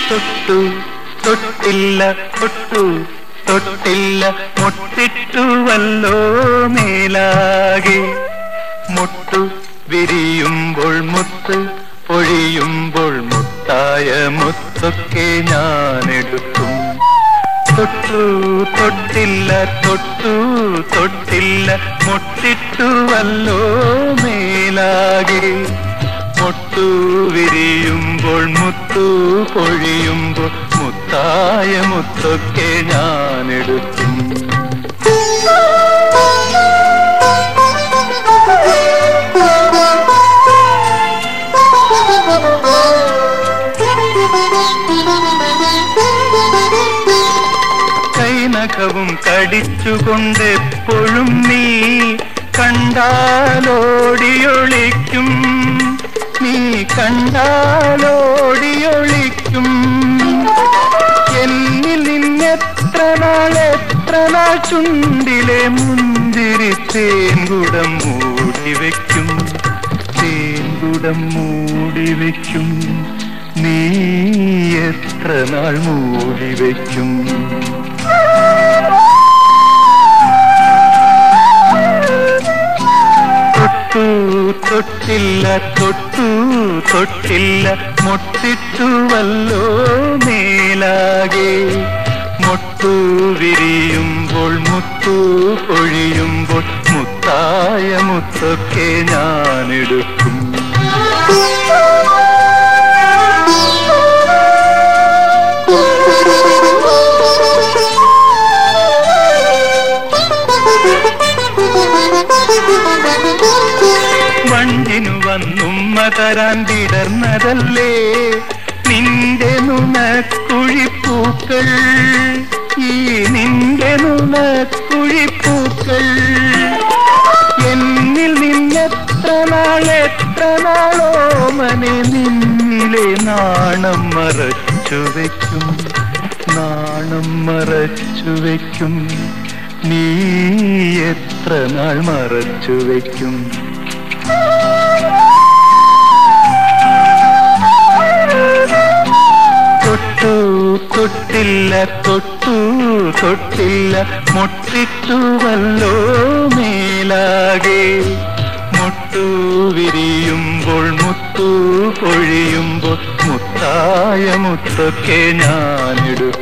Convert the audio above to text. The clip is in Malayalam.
തൊട്ടു തൊട്ടില്ല തൊട്ടു തൊട്ടില്ല മുട്ടിട്ടുവല്ലോ മേലാകെ മുട്ടു വിരിയുമ്പോൾ മുത്ത് പൊഴിയുമ്പോൾ മുത്തായ മുത്തൊക്കെ ഞാനെടുക്കും തൊട്ടു തൊട്ടില്ല തൊട്ടു തൊട്ടില്ല മുട്ടിട്ടുവല്ലോ മേലാകെ മുട്ടു വിരിയുമ്പോൾ മുത്തു പൊഴിയുമ്പോൾ മുത്തായ മുത്തൊക്കെ ഞാനെടുക്കും കൈനഖവും കടിച്ചുകൊണ്ടെപ്പോഴും നീ കണ്ടാലോടിയൊളിക്കും നീ കണ്ടാലോടിയൊളിക്കും എന്നിൽ നിന്നെത്ര നാൾ എത്ര നാൾ ചുണ്ടിലെ മുന്തിരി തേൻകുടം മൂടി വെക്കും തേൻകുടം മൂടി വെക്കും നീ എത്ര നാൾ മൂടി വെക്കും തൊട്ടു തൊട്ടില്ല തൊട്ടു തൊട്ടില്ല മുട്ടിട്ടുവല്ലോ മേലാകെ മുട്ടു വിരിയുമ്പോൾ മുത്തു പൊഴിയുമ്പോൾ മുത്തായ മുത്തൊക്കെ ഞാനെടുക്കും വണ്ടിനു വന്നുമ്മ തരാൻ വിടർന്നതല്ലേ നിന്റെ നുണക്കുഴിപ്പൂക്കൾ ഈ നിന്റെ നുണക്കുഴിപ്പൂക്കൾ എന്നിൽ നിന്നെത്ര നാൾ എത്ര നാളോ മനെ നിന്നിലെ നാണം മറച്ചു വയ്ക്കും നാണം മറച്ചു വയ്ക്കും നീ എത്ര നാൾ മറച്ചു വയ്ക്കും തൊട്ടു തൊട്ടില്ല തൊട്ടു തൊട്ടില്ല മുട്ടിട്ടുവല്ലോ മേലാകെ മുട്ടു വിരിയുമ്പോൾ മുത്തു പൊഴിയുമ്പോൾ മുത്തായ മുത്തൊക്കെ ഞാനിടും